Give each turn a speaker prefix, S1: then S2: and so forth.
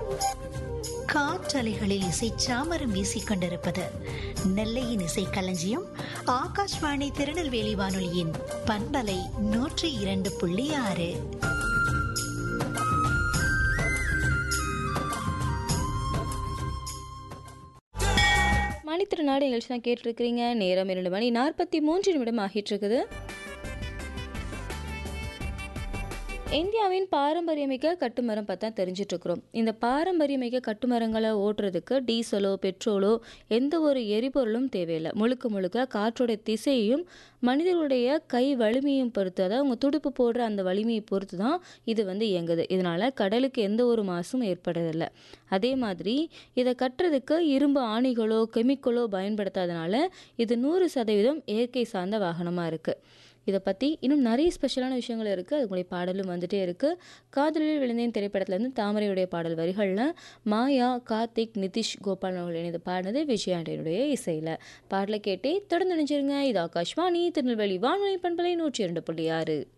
S1: காற்றலைகளில் இசை சாமரம் வீசிக் கொண்டிருப்பது நெல்லையின் இசை களஞ்சியம் ஆகாஷ்வாணி திருநெல்வேலி வானொலியின் பண்பலை நூற்றி இரண்டு புள்ளி ஆறு
S2: மணித்திருநாடு நிகழ்ச்சி தான் கேட்டிருக்கிறீங்க நேரம் இரண்டு மணி நாற்பத்தி மூன்று நிமிடம் ஆகிட்டு இருக்குது இந்தியாவின் பாரம்பரியமிக்க கட்டுமரம் பார்த்தா தெரிஞ்சிட்டு இருக்கிறோம் இந்த பாரம்பரியமிக்க கட்டுமரங்களை ஓட்டுறதுக்கு டீசலோ பெட்ரோலோ எந்த ஒரு எரிபொருளும் தேவையில்லை முழுக்க முழுக்க காற்றோட திசையையும் மனிதர்களுடைய கை வலிமையும் பொறுத்து அதாவது அவங்க துடுப்பு போடுற அந்த வலிமையை பொறுத்து தான் இது வந்து இயங்குது இதனால கடலுக்கு எந்த ஒரு மாசும் ஏற்படுறதில்லை அதே மாதிரி இதை கட்டுறதுக்கு இரும்பு ஆணிகளோ கெமிக்கலோ பயன்படுத்தாதனால இது நூறு சதவீதம் இயற்கை சார்ந்த வாகனமாக இருக்குது இதை பற்றி இன்னும் நிறைய ஸ்பெஷலான விஷயங்கள் இருக்குது அதுக்குடைய பாடலும் வந்துட்டே இருக்குது காதலில் விழுந்தேன் திரைப்படத்துலேருந்து தாமரையுடைய பாடல் வரிகளில் மாயா கார்த்திக் நிதிஷ் கோபால் அவர்கள் இணைந்து பாடினது விஜயாண்டியனுடைய இசையில் பாடலை கேட்டே தொடர்ந்து நினைச்சிருங்க இது ஆகாஷ்வாணி திருநெல்வேலி வானொலி பண்பலை நூற்றி இரண்டு புள்ளி ஆறு